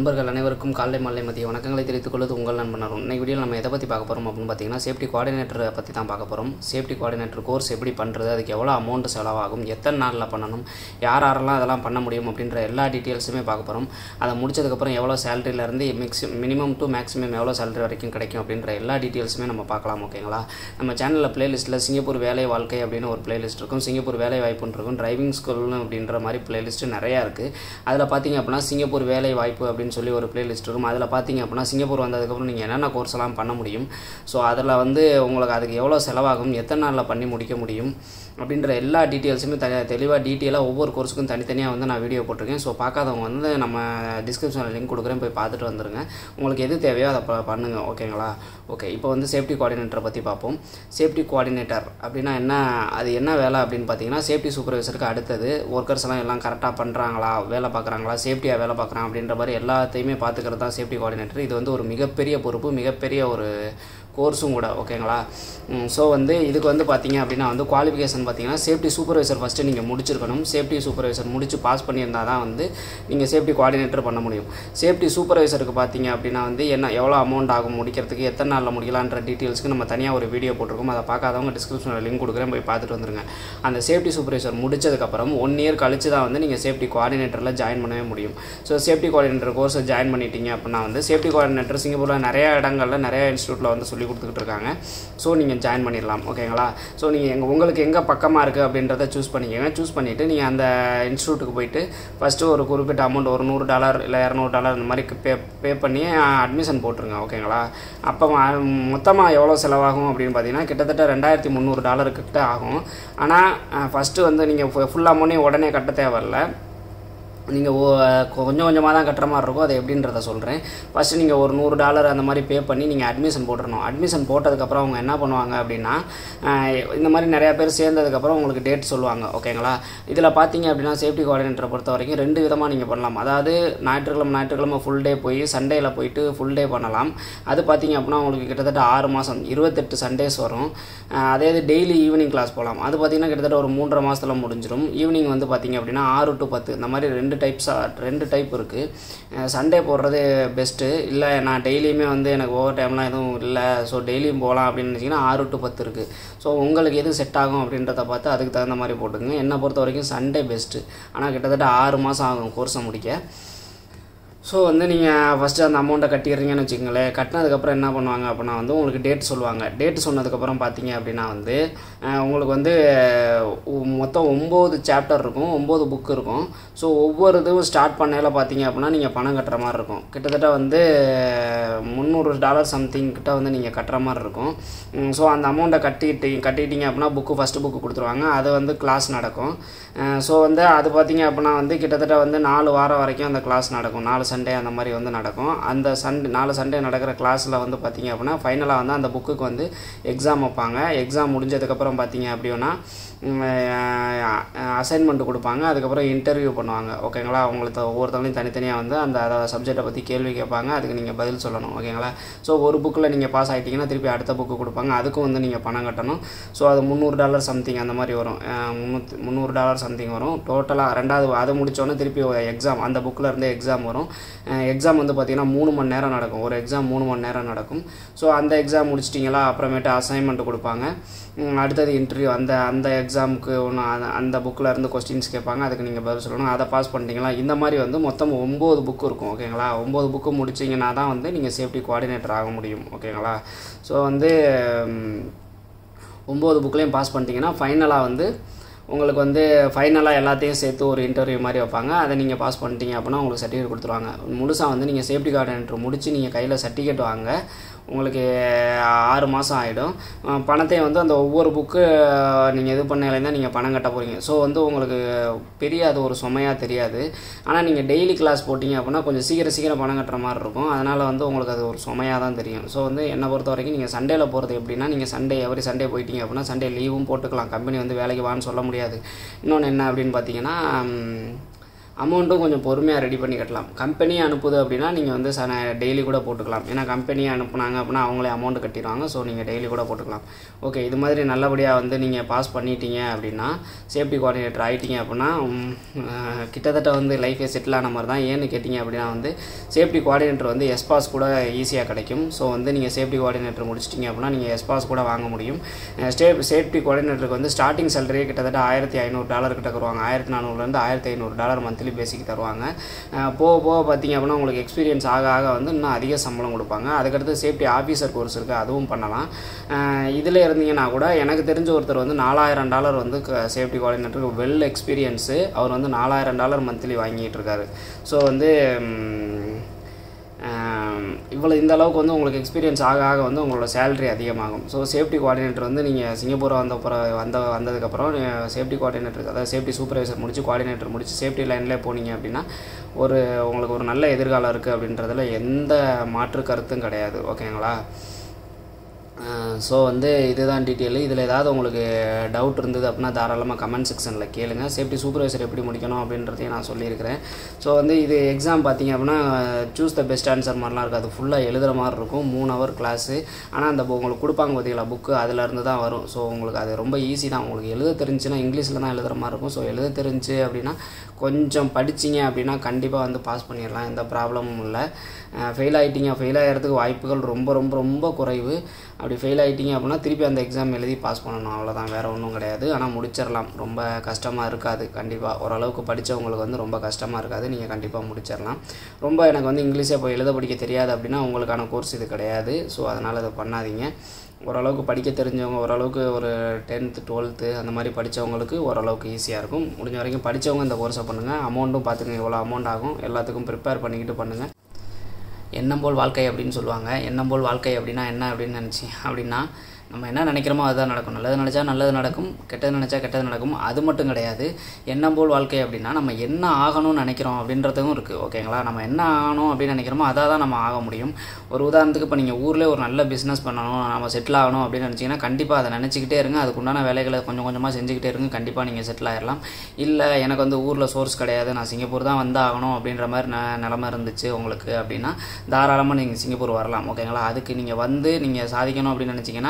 நண்பர்கள் அனைவருக்கும் காலை மாலை மதிய வணக்கங்களை தெரிவித்துக் கொள்வது உங்கள் நண்பன் அருண் இன்னைக்கு வீடியோ நம்ம எதை பற்றி பார்க்க போகிறோம் அப்படின்னு பார்த்தீங்கன்னா சேஃப்டி கோஆர்டினேட்டரை பற்றி தான் பார்க்க போகிறோம் சேஃப்டி கோஆர்டினேட்டர் கோர்ஸ் எப்படி பண்ணுறது அதுக்கு எவ்வளோ அமௌண்ட் செலவாகும் எத்தனை நாளில் பண்ணணும் யார் யாரெல்லாம் அதெல்லாம் பண்ண முடியும் அப்படின்ற எல்லா டீட்டெயில்ஸுமே பார்க்க போகிறோம் அதை முடிச்சதுக்கப்புறம் எவ்வளோ சேலரியிலேருந்து மிக்ஸி மினிமம் டு மேக்ஸிமம் எவ்வளோ சேலரி வரைக்கும் கிடைக்கும் அப்படின்ற எல்லா டீட்டெயில்ஸுமே நம்ம பார்க்கலாம் ஓகேங்களா நம்ம சேனலில் பிளேலிஸ்ட்டில் சிங்கப்பூர் வேலை வாழ்க்கை அப்படின்னு ஒரு பிளேலிஸ்ட் இருக்கும் சிங்கப்பூர் வேலை வாய்ப்புன்னு இருக்கும் டிரைவிங் ஸ்கூல்னு அப்படின்ற மாதிரி பிளேலிஸ்ட்டு நிறையா இருக்குது அதில் பார்த்தீங்க அப்படின்னா சிங்கப்பூர் வேலை வாய்ப்பு அப்படின்னு சொல்லி ஒரு பிளேலிஸ்ட் இருக்கும் அதில் பார்த்தீங்க அப்படின்னா சிங்கப்பூர் வந்ததுக்கப்புறம் நீங்கள் என்னென்ன கோர்ஸ் எல்லாம் பண்ண முடியும் ஸோ அதில் வந்து உங்களுக்கு அதுக்கு எவ்வளோ செலவாகும் எத்தனை நாளில் பண்ணி முடிக்க முடியும் அப்படின்ற எல்லா டீட்டெயில்ஸுமே த தெளிவாக டீட்டெயிலாக ஒவ்வொரு கோர்ஸுக்கும் தனித்தனியாக வந்து நான் வீடியோ போட்டிருக்கேன் ஸோ பார்க்காதவங்க வந்து நம்ம டிஸ்கிரிப்ஷனில் லிங்க் கொடுக்குறேன் போய் பார்த்துட்டு வந்துருங்க உங்களுக்கு எது தேவையோ அதை ப- பண்ணுங்க ஓகேங்களா ஓகே இப்போ வந்து சேஃப்டி கோஆர்டினேட்டரை பற்றி பார்ப்போம் சேஃப்டி கோஆர்டினேட்டர் அப்படின்னா என்ன அது என்ன வேலை அப்படின்னு பார்த்தீங்கன்னா சேஃப்டி சூப்பர்வைசருக்கு அடுத்தது ஒர்க்கர்ஸ் எல்லாம் எல்லாம் கரெக்டாக பண்ணுறாங்களா வேலை பார்க்குறாங்களா சேஃப்டியாக வேலை பார்க்குறாங்க அப்படின்ற மாதிரி எல்லாத்தையுமே பார்த்துக்கிறது தான் சேஃப்டி கோஆர்டினேட்டர் இது வந்து ஒரு மிகப்பெரிய பொறுப்பு மிகப்பெரிய ஒரு கோர்ஸும் கூட ஓகேங்களா ஸோ வந்து இதுக்கு வந்து பார்த்தீங்க அப்படின்னா வந்து குவாலிஃபிகேஷன் பார்த்தீங்கன்னா சேஃப்டி சூப்பர்வைசர் ஃபஸ்ட்டு நீங்கள் முடிச்சிருக்கணும் சேஃப்டி சூப்பர்வைசர் முடிச்சு பாஸ் பண்ணியிருந்தால் தான் வந்து நீங்கள் சேஃப்டி கோஆர்டினேட்டர் பண்ண முடியும் சேஃப்டி சூப்பர்வைசருக்கு பார்த்தீங்க அப்படின்னா வந்து என்ன எவ்வளோ அமௌண்ட் ஆகும் முடிக்கிறதுக்கு எத்தனை நாளில் முடிக்கலான்ற டீட்டெயில்ஸ்க்கு நம்ம தனியாக ஒரு வீடியோ போட்டிருக்கோம் அதை பார்க்காதவங்க டிஸ்கிரிப்ஷனில் லிங்க் கொடுக்குறேன் போய் பார்த்துட்டு வந்துருங்க அந்த சேஃப்டி சூப்பர்வைசர் முடிச்சதுக்கப்புறம் ஒன் இயர் கழிச்சு தான் வந்து நீங்கள் சேஃப்டி கோஆர்டினேட்டரில் ஜாயின் பண்ணவே முடியும் ஸோ சேஃப்டி கோஆர்டினேட்டர் கோர்ஸை ஜாயின் பண்ணிட்டீங்க அப்படின்னா வந்து சேஃப்டி கோஆர்டினேட்டர் சிங்கப்பூரில் நிறைய இடங்களில் நிறைய இன்ஸ்டியூட்டில் வந்து சொல்லி கொடுத்துக்கிட்டு இருக்காங்க ஸோ நீங்கள் ஜாயின் பண்ணிடலாம் ஓகேங்களா ஸோ நீங்கள் எங்கள் உங்களுக்கு எங்கே பக்கமாக இருக்குது அப்படின்றத சூஸ் பண்ணிக்கோங்க சூஸ் பண்ணிவிட்டு நீங்கள் அந்த இன்ஸ்டியூட்டுக்கு போயிட்டு ஃபஸ்ட்டு ஒரு குறிப்பிட்ட அமௌண்ட் ஒரு நூறு டாலர் இல்லை இரநூறு டாலர் இந்த மாதிரி பே பே பண்ணி அட்மிஷன் போட்டுருங்க ஓகேங்களா அப்போ மொத்தமாக எவ்வளோ செலவாகும் அப்படின்னு பார்த்தீங்கன்னா கிட்டத்தட்ட ரெண்டாயிரத்தி முந்நூறு டாலர் கிட்ட ஆகும் ஆனால் ஃபஸ்ட்டு வந்து நீங்கள் ஃபுல் அமௌண்ட்டையும் உடனே கட்ட தேவையில்ல நீங்கள் கொஞ்சம் கொஞ்சமாக தான் கட்டுற மாதிரி இருக்கும் அது எப்படின்றத சொல்கிறேன் ஃபஸ்ட்டு நீங்கள் ஒரு நூறு டாலர் அந்த மாதிரி பே பண்ணி நீங்கள் அட்மிஷன் போட்டுறணும் அட்மிஷன் போட்டதுக்கப்புறம் அவங்க என்ன பண்ணுவாங்க அப்படின்னா அஹ், இந்த மாதிரி நிறையா பேர் சேர்ந்ததுக்கப்புறம் உங்களுக்கு டேட் சொல்லுவாங்க ஓகேங்களா இதில் பார்த்தீங்க அப்படின்னா சேஃப்டி கோஆர்டினேட்டரை பொறுத்த வரைக்கும் ரெண்டு விதமாக நீங்கள் பண்ணலாம் அதாவது ஞாயிற்றுக்கிழமை ஞாயிற்றுக்கிழமை ஃபுல் டே போய் சண்டேயில் போயிட்டு ஃபுல் டே பண்ணலாம் அது பார்த்தீங்க அப்படின்னா உங்களுக்கு கிட்டத்தட்ட ஆறு மாதம் இருபத்தெட்டு சண்டேஸ் வரும் அஹ், அதே இது டெய்லி ஈவினிங் கிளாஸ் போகலாம் அது பார்த்தீங்கன்னா கிட்டத்தட்ட ஒரு மூன்றரை மாதத்தில் முடிஞ்சிடும் ஈவினிங் வந்து பார்த்தீங்க அப்படின்னா ஆறு டு பத்து இந்த மாதிரி ரெண்டு டைப்ஸாக ரெண்டு டைப் இருக்குது சண்டே போடுறது பெஸ்ட்டு இல்லை நான் டெய்லியுமே வந்து எனக்கு ஓவர் டைம்லாம் எதுவும் இல்லை ஸோ டெய்லியும் போகலாம் அப்படின்னு நினச்சிங்கன்னா ஆறு டு பத்து இருக்குது ஸோ உங்களுக்கு எது செட் ஆகும் அப்படின்றத பார்த்து அதுக்கு தகுந்த மாதிரி போட்டுக்கோங்க என்னை பொறுத்த வரைக்கும் சண்டே பெஸ்ட்டு ஆனால் கிட்டத்தட்ட ஆறு மாதம் ஆகும் கோர்ஸை முடிக்க ஸோ வந்து நீங்கள் ஃபஸ்ட்டு அந்த அமௌண்ட்டை கட்டிடுறீங்கன்னு வச்சுக்கோங்களேன் கட்டினதுக்கப்புறம் என்ன பண்ணுவாங்க அப்படின்னா வந்து உங்களுக்கு டேட் சொல்லுவாங்க டேட் சொன்னதுக்கப்புறம் பார்த்தீங்க அப்படின்னா வந்து அஹ், உங்களுக்கு வந்து உ- மொத்தம் ஒம்பது சாப்டர் இருக்கும் ஒம்பது புக் இருக்கும் ஸோ ஒவ்வொரு இதுவும் ஸ்டார்ட் பண்ணையில் பார்த்தீங்க அப்படின்னா நீங்கள் பணம் கட்டுற மாதிரி இருக்கும் கிட்டத்தட்ட வந்து முந்நூறு டாலர் சம்திங் கிட்ட வந்து நீங்கள் கட்டுற மாதிரி இருக்கும் ஸோ அந்த அமௌண்ட்டை கட்டிட்டு கட்டிட்டீங்க அப்படின்னா புக்கு ஃபஸ்ட்டு புக்கு கொடுத்துருவாங்க அது வந்து கிளாஸ் நடக்கும் ஸோ வந்து அது பார்த்தீங்க அப்படின்னா வந்து கிட்டத்தட்ட வந்து நாலு வாரம் வரைக்கும் அந்த கிளாஸ் நடக்கும் நாலு சண்டே அந்த மாதிரி வந்து நடக்கும் அந்த சண்டே நாலு சண்டே நடக்கிற கிளாஸில் வந்து பார்த்தீங்க அப்படின்னா ஃபைனலாக வந்து அந்த புக்குக்கு வந்து எக்ஸாம் வைப்பாங்க எக்ஸாம் முடிஞ்சதுக்கப்புறம் பார்த்தீங்க அப்படின்னா அசைன்மெண்ட் கொடுப்பாங்க அதுக்கப்புறம் இன்டர்வியூ பண்ணுவாங்க ஓகேங்களா உங்களுக்கு ஒவ்வொருத்தவங்களையும் தனித்தனியாக வந்து அந்த சப்ஜெக்டை பற்றி கேள்வி கேட்பாங்க அதுக்கு நீங்கள் பதில் சொல்லணும் ஓகேங்களா ஸோ ஒரு புக்கில் நீங்கள் பாஸ் ஆகிட்டீங்கன்னா திருப்பி அடுத்த புக்கு கொடுப்பாங்க அதுக்கும் வந்து நீங்கள் பணம் கட்டணும் ஸோ அது முந்நூறு டாலர் சம்திங் அந்த மாதிரி வரும் முந்நூற்றி முந்நூறு டாலர் சம்திங் வரும் டோட்டலாக ரெண்டாவது அதை முடித்தோடனே திருப்பி எக்ஸாம் அந்த புக்கில் இருந்து எக்ஸாம் வரும் எக்ஸாம் வந்து பார்த்திங்கன்னா மூணு மணி நேரம் நடக்கும் ஒரு எக்ஸாம் மூணு மணி நேரம் நடக்கும் ஸோ அந்த எக்ஸாம் முடிச்சிட்டிங்களா அப்புறமேட்டு அசைன்மெண்ட் கொடுப்பாங்க ம், அடுத்தது இன்டர்வியூ அந்த அந்த எக்ஸாமுக்கு ஒன்று அந்த புக்கில் இருந்து கொஸ்டின்ஸ் கேட்பாங்க அதுக்கு நீங்கள் பதில் சொல்லணும் அதை பாஸ் பண்ணிட்டீங்களா இந்த மாதிரி வந்து மொத்தம் ஒம்பது புக்கு இருக்கும் ஓகேங்களா ஒம்பது புக்கு முடிச்சிங்கன்னா தான் வந்து நீங்கள் சேஃப்டி கோஆர்டினேட்டர் ஆக முடியும் ஓகேங்களா ஸோ வந்து ம், ஒம்பது புக்லேயும் பாஸ் பண்ணிட்டீங்கன்னா ஃபைனலாக வந்து உங்களுக்கு வந்து ஃபைனலாக எல்லாத்தையும் சேர்த்து ஒரு இன்டர்வியூ மாதிரி வைப்பாங்க அதை நீங்கள் பாஸ் பண்ணிட்டீங்க அப்படின்னா உங்களுக்கு சர்டிஃபிகேட் கொடுத்துருவாங்க முழுசாக வந்து நீங்கள் சேஃப்டி கோஆர்டினேட்டர் முடித்து நீங்கள் கையில் சர்டிஃபிகேட் வாங்க உங்களுக்கு ஆறு மாதம் ஆகிடும் பணத்தை வந்து அந்த ஒவ்வொரு புக்கு நீங்கள் இது பண்ணலேருந்து நீங்கள் பணம் கட்ட போகிறீங்க ஸோ வந்து உங்களுக்கு பெரிய அது ஒரு சுமையாக தெரியாது ஆனால் நீங்கள் டெய்லி கிளாஸ் போட்டிங்க அப்படின்னா கொஞ்சம் சீக்கிரம் சீக்கிரம் பணம் கட்டுற மாதிரி இருக்கும் அதனால் வந்து உங்களுக்கு அது ஒரு சுமையாக தான் தெரியும் ஸோ வந்து என்னை பொறுத்த வரைக்கும் நீங்கள் சண்டேல போகிறது எப்படின்னா நீங்கள் சண்டே எவரி சண்டே போயிட்டீங்க அப்படின்னா சண்டே லீவும் போட்டுக்கலாம் கம்பெனி வந்து வேலைக்கு வான்னு சொல்ல முடியாது இன்னொன்று என்ன அப்படின்னு பார்த்தீங்கன்னா அமௌண்ட்டும் கொஞ்சம் பொறுமையாக ரெடி பண்ணி கட்டலாம் கம்பெனி அனுப்புது அப்படின்னா நீங்கள் வந்து ச டெய்லி கூட போட்டுக்கலாம் ஏன்னா கம்பெனி அனுப்புனாங்க அப்படின்னா அவங்களே அமௌண்ட் கட்டிடுவாங்க ஸோ நீங்கள் டெய்லி கூட போட்டுக்கலாம் ஓகே இது மாதிரி நல்லபடியாக வந்து நீங்கள் பாஸ் பண்ணிட்டீங்க அப்படின்னா சேஃப்டி கோஆர்டினேட்டர் ஆகிட்டீங்க அப்படின்னா உம், அஹ், கிட்டத்தட்ட வந்து லைஃபே செட்டில் ஆன மாதிரி தான் ஏன்னு கேட்டிங்க அப்படின்னா வந்து சேஃப்டி கோஆர்டினேட்டர் வந்து எஸ் பாஸ் கூட ஈஸியாக கிடைக்கும் ஸோ வந்து நீங்கள் சேஃப்டி கோஆர்டினேட்டர் முடிச்சிட்டிங்க அப்படின்னா நீங்கள் எஸ் பாஸ் கூட வாங்க முடியும் ஸ்டே சேஃப்டி கோஆர்டினேட்டருக்கு வந்து ஸ்டார்டிங் சேலரியே கிட்டத்தட்ட ஆயிரத்தி ஐநூறு டாலர் கிட்ட தருவாங்க ஆயிரத்தி நானூறுலேருந்து ஆயிரத்தி ஐநூறு டாலர் மந்த்லி பேசிக் தருவாங்க அஹ் போக போக பார்த்தீங்க அப்படின்னா உங்களுக்கு எக்ஸ்பீரியன்ஸ் ஆக ஆக வந்து இன்னும் அதிக சம்பளம் கொடுப்பாங்க அதுக்கடுத்து சேஃப்டி ஆஃபீஸர் கோர்ஸ் இருக்குது அதுவும் பண்ணலாம் இதில் இருந்தீங்கன்னா கூட எனக்கு தெரிஞ்ச ஒருத்தர் வந்து நாலாயிரம் டாலர் வந்து சேஃப்டி கோஆர்டினேட்டருக்கு வெல் எக்ஸ்பீரியன்ஸு அவர் வந்து நாலாயிரம் டாலர் மந்த்லி வாங்கிட்டு இருக்காரு ஸோ வந்து ம், ஆம், இவ்வளோ இந்த அளவுக்கு வந்து உங்களுக்கு எக்ஸ்பீரியன்ஸ் ஆக ஆக வந்து உங்களோட சேலரி அதிகமாகும் ஸோ சேஃப்டி கோஆர்டினேட்டர் வந்து நீங்கள் சிங்கப்பூர் வந்த அப்புறம் வந்த வந்ததுக்கப்புறம் சேஃப்டி கோஆர்டினேட்டர் அதாவது சேஃப்டி சூப்பர்வைசர் முடிச்சு கோஆர்டினேட்டர் முடிச்சு சேஃப்டி லைன்லேயே போனீங்க அப்படின்னா ஒரு உங்களுக்கு ஒரு நல்ல எதிர்காலம் இருக்குது அப்படின்றதுல எந்த மாற்று கருத்தும் கிடையாது ஓகேங்களா ஸோ வந்து இதுதான் டீட்டெயில் இதில் ஏதாவது உங்களுக்கு டவுட் இருந்தது அப்படின்னா தாராளமாக கமெண்ட் செக்ஷனில் கேளுங்க சேஃப்டி சூப்பர்வைசர் எப்படி முடிக்கணும் அப்படின்றதையும் நான் சொல்லியிருக்கிறேன் ஸோ வந்து இது எக்ஸாம் பார்த்தீங்க அப்படின்னா சூஸ் த பெஸ்ட் ஆன்சர் மாதிரிலாம் இருக்காது ஃபுல்லாக எழுதுகிற மாதிரி இருக்கும் மூணு ஹவர் கிளாஸு ஆனால் அந்த bu- உங்களுக்கு கொடுப்பாங்க பார்த்தீங்களா புக்கு அதுலேருந்து தான் வரும் ஸோ உங்களுக்கு அது ரொம்ப ஈஸி தான் உங்களுக்கு எழுத தெரிஞ்சுன்னா இங்கிலீஷில் தான் எழுதுகிற மாதிரி இருக்கும் ஸோ எழுத தெரிஞ்சு அப்படின்னா கொஞ்சம் படிச்சிங்க அப்படின்னா கண்டிப்பாக வந்து பாஸ் பண்ணிடலாம் எந்த ப்ராப்ளமும் இல்லை ஃபெயில் ஆகிட்டீங்க ஃபெயில் ஆகிறதுக்கு வாய்ப்புகள் ரொம்ப ரொம்ப ரொம்ப குறைவு அப்படி ஃபெயில் ஆகிட்டீங்க அப்படின்னா திருப்பி அந்த எக்ஸாம் எழுதி பாஸ் பண்ணணும் அவ்வளோதான் வேறு ஒன்றும் கிடையாது ஆனால் முடிச்சிடலாம் ரொம்ப கஷ்டமாக இருக்காது கண்டிப்பாக ஓரளவுக்கு படித்தவங்களுக்கு வந்து ரொம்ப கஷ்டமாக இருக்காது நீங்கள் கண்டிப்பாக முடிச்சிடலாம் ரொம்ப எனக்கு வந்து இங்கிலீஷே போய் எழுத படிக்க தெரியாது அப்படின்னா உங்களுக்கான கோர்ஸ் இது கிடையாது ஸோ அதனால் இதை பண்ணாதீங்க ஓரளவுக்கு படிக்க தெரிஞ்சவங்க ஓரளவுக்கு ஒரு டென்த்து டுவெல்த்து அந்த மாதிரி படித்தவங்களுக்கு ஓரளவுக்கு ஈஸியாக இருக்கும் முடிஞ்ச வரைக்கும் படித்தவங்க இந்த கோர்ஸை பண்ணுங்கள் அமௌண்ட்டும் பார்த்துங்க எவ்வளோ அமௌண்ட் ஆகும் எல்லாத்துக்கும் ப்ரிப்பேர் பண்ணிக்கிட்டு பண்ணுங்கள் எண்ணம் போல் வாழ்க்கை அப்படின்னு சொல்லுவாங்க எண்ணம் போல் வாழ்க்கை அப்படின்னா என்ன அப்படின்னு நினச்சி அப்படின்னா நம்ம என்ன நினைக்கிறோமோ அதுதான் நடக்கும் நல்லது நினச்சா நல்லது நடக்கும் கெட்டது நினச்சா கெட்டது நடக்கும் அது மட்டும் கிடையாது எண்ணம் போல் வாழ்க்கை அப்படின்னா நம்ம என்ன ஆகணும்னு நினைக்கிறோம் அப்படின்றதும் இருக்குது ஓகேங்களா நம்ம என்ன ஆகணும் அப்படின்னு நினைக்கிறோமோ அதாக தான் நம்ம ஆக முடியும் ஒரு உதாரணத்துக்கு இப்போ நீங்கள் ஊரில் ஒரு நல்ல பிஸ்னஸ் பண்ணணும் நம்ம செட்டில் ஆகணும் அப்படின்னு நினச்சிங்கன்னா கண்டிப்பாக அதை நினச்சிக்கிட்டே இருங்க அதுக்குண்டான வேலைகளை கொஞ்சம் கொஞ்சமாக செஞ்சுக்கிட்டே இருங்க கண்டிப்பாக நீங்கள் செட்டில் ஆயிடலாம் இல்லை எனக்கு வந்து ஊரில் சோர்ஸ் கிடையாது நான் சிங்கப்பூர் தான் வந்து ஆகணும் அப்படின்ற மாதிரி ந நிலமை இருந்துச்சு உங்களுக்கு அப்படின்னா தாராளமாக நீங்கள் சிங்கப்பூர் வரலாம் ஓகேங்களா அதுக்கு நீங்கள் வந்து நீங்கள் சாதிக்கணும் அப்படின்னு நினச்சிங்கன்னா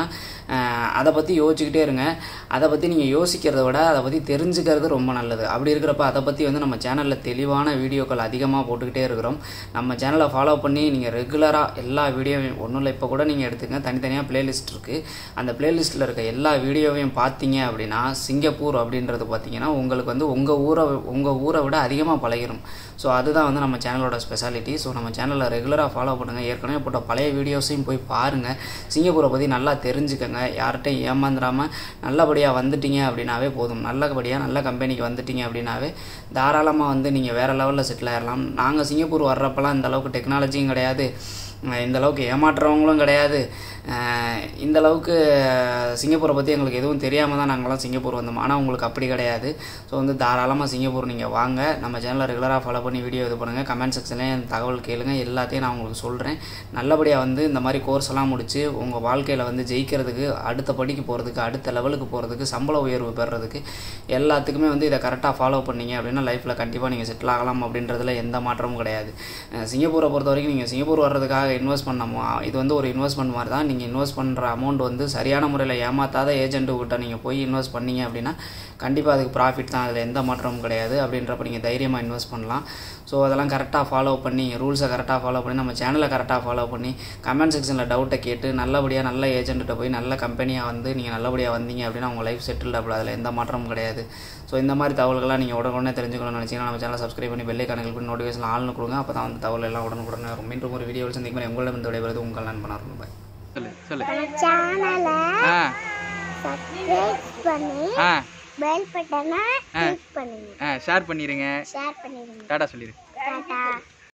அதை பற்றி யோசிச்சுக்கிட்டே இருங்க அதை பற்றி நீங்கள் யோசிக்கிறத விட அதை பற்றி தெரிஞ்சுக்கிறது ரொம்ப நல்லது அப்படி இருக்கிறப்ப அதை பற்றி வந்து நம்ம சேனலில் தெளிவான வீடியோக்கள் அதிகமாக போட்டுக்கிட்டே இருக்கிறோம் நம்ம சேனலை ஃபாலோ பண்ணி நீங்கள் ரெகுலராக எல்லா வீடியோவையும் ஒன்றும் இல்லை இப்போ கூட நீங்கள் எடுத்துங்க தனித்தனியாக பிளேலிஸ்ட் இருக்குது அந்த பிளேலிஸ்ட்டில் இருக்க எல்லா வீடியோவையும் பார்த்தீங்க அப்படின்னா சிங்கப்பூர் அப்படின்றது பார்த்தீங்கன்னா உங்களுக்கு வந்து உங்கள் ஊரை உங்கள் ஊரை விட அதிகமாக பழகிடும் ஸோ அதுதான் வந்து நம்ம சேனலோட ஸ்பெஷாலிட்டி ஸோ நம்ம சேனலில் ரெகுலராக ஃபாலோ பண்ணுங்கள் ஏற்கனவே போட்ட பழைய வீடியோஸையும் போய் பாருங்கள் சிங்கப்பூரை பற்றி நல்லா தெரிஞ்சுக்கங்க யார்கிட்டையும் ஏமாந்துடாமல் நல்லபடியாக வந்துட்டீங்க அப்படின்னாவே போதும் நல்லபடியாக நல்ல கம்பெனிக்கு வந்துட்டீங்க அப்படின்னாவே தாராளமாக வந்து நீங்கள் வேறு லெவலில் செட்டில் ஆயிடலாம் நாங்கள் சிங்கப்பூர் வர்றப்பெல்லாம் இந்த அளவுக்கு டெக்னாலஜியும் கிடையாது அஹ் இந்த அளவுக்கு ஏமாற்றுறவங்களும் கிடையாது அஹ் இந்த அளவுக்கு சிங்கப்பூரை பற்றி எங்களுக்கு எதுவும் தெரியாமல் தான் நாங்களாம் சிங்கப்பூர் வந்தோம் ஆனால் உங்களுக்கு அப்படி கிடையாது ஸோ வந்து தாராளமாக சிங்கப்பூர் நீங்கள் வாங்க நம்ம சேனலை ரெகுலராக ஃபாலோ பண்ணி வீடியோ இது பண்ணுங்கள் கமெண்ட் செக்ஷன்லேயே என் தகவல் கேளுங்க எல்லாத்தையும் நான் உங்களுக்கு சொல்கிறேன் நல்லபடியாக வந்து இந்த மாதிரி கோர்ஸ் எல்லாம் முடித்து உங்கள் வாழ்க்கையில் வந்து ஜெயிக்கிறதுக்கு அடுத்த படிக்கு போகிறதுக்கு அடுத்த லெவலுக்கு போகிறதுக்கு சம்பள உயர்வு பெறுறதுக்கு எல்லாத்துக்குமே வந்து இதை கரெக்டாக ஃபாலோ பண்ணீங்க அப்படின்னா லைஃப்பில் கண்டிப்பாக நீங்கள் செட்டில் ஆகலாம் அப்படின்றதுல எந்த மாற்றமும் கிடையாது அஹ் சிங்கப்பூரை பொறுத்த வரைக்கும் நீங்கள் சிங்கப்பூர் வர்றதுக்காக இன்வெஸ்ட் பண்ணமோ இது வந்து ஒரு இன்வெஸ்ட்மெண்ட் மாதிரி தான் நீங்கள் இன்வெஸ்ட் பண்ணுற அமௌண்ட் வந்து சரியான முறையில் ஏமாத்தாத ஏஜென்ட்டு கிட்ட நீங்கள் போய் இன்வெஸ்ட் பண்ணீங்க அப்படின்னா கண்டிப்பாக அதுக்கு ப்ராஃபிட் தான் அதில் எந்த மாற்றமும் கிடையாது அப்படின்றப்ப நீங்கள் தைரியமாக இன்வெஸ்ட் பண்ணலாம் ஸோ அதெல்லாம் கரெக்டாக ஃபாலோ பண்ணி ரூல்ஸை கரெக்டாக ஃபாலோ பண்ணி நம்ம சேனலை கரெக்டாக ஃபாலோ பண்ணி கமெண்ட் செக்ஷனில் டவுட்டை கேட்டு நல்லபடியாக நல்ல ஏஜென்ட்டு போய் நல்ல கம்பெனியாக வந்து நீங்கள் நல்லபடியாக வந்தீங்க அப்படின்னா உங்கள் லைஃப் செட்டில் அப்படி அதில் எந்த மாற்றமும் கிடையாது ஸோ இந்த மாதிரி தகவல்கள்லாம் நீங்கள் உடனுக்குடனே தெரிஞ்சுக்கணும்னு நினச்சிங்கன்னா நம்ம சேனலை சப்ஸ்கிரைப் பண்ணி பெல்லை கணக்கில் பண்ணி நோட்டிஃபிகேஷன் ஆள்னு கொடுங்க அப்போ தான் வந்து தகவல் எல்லாம் உடனுக்குடனே வரும் மீண்டும் ஒரு வீடியோவில் சந்திக்கும் வரை உங்களிடம் இந்த விடைபெறுவது உங்கள் நண்பனாக இருக்கும் பாய் சொல்லு சொல்லு நம்ம சேனலை ஆ சப்ஸ்கிரைப் பண்ணி ஆ பெல் பட்டனை கிளிக் பண்ணுங்க ஆ ஷேர் பண்ணிடுங்க ஷேர் பண்ணிடுங்க டாடா சொல்லிடு டாடா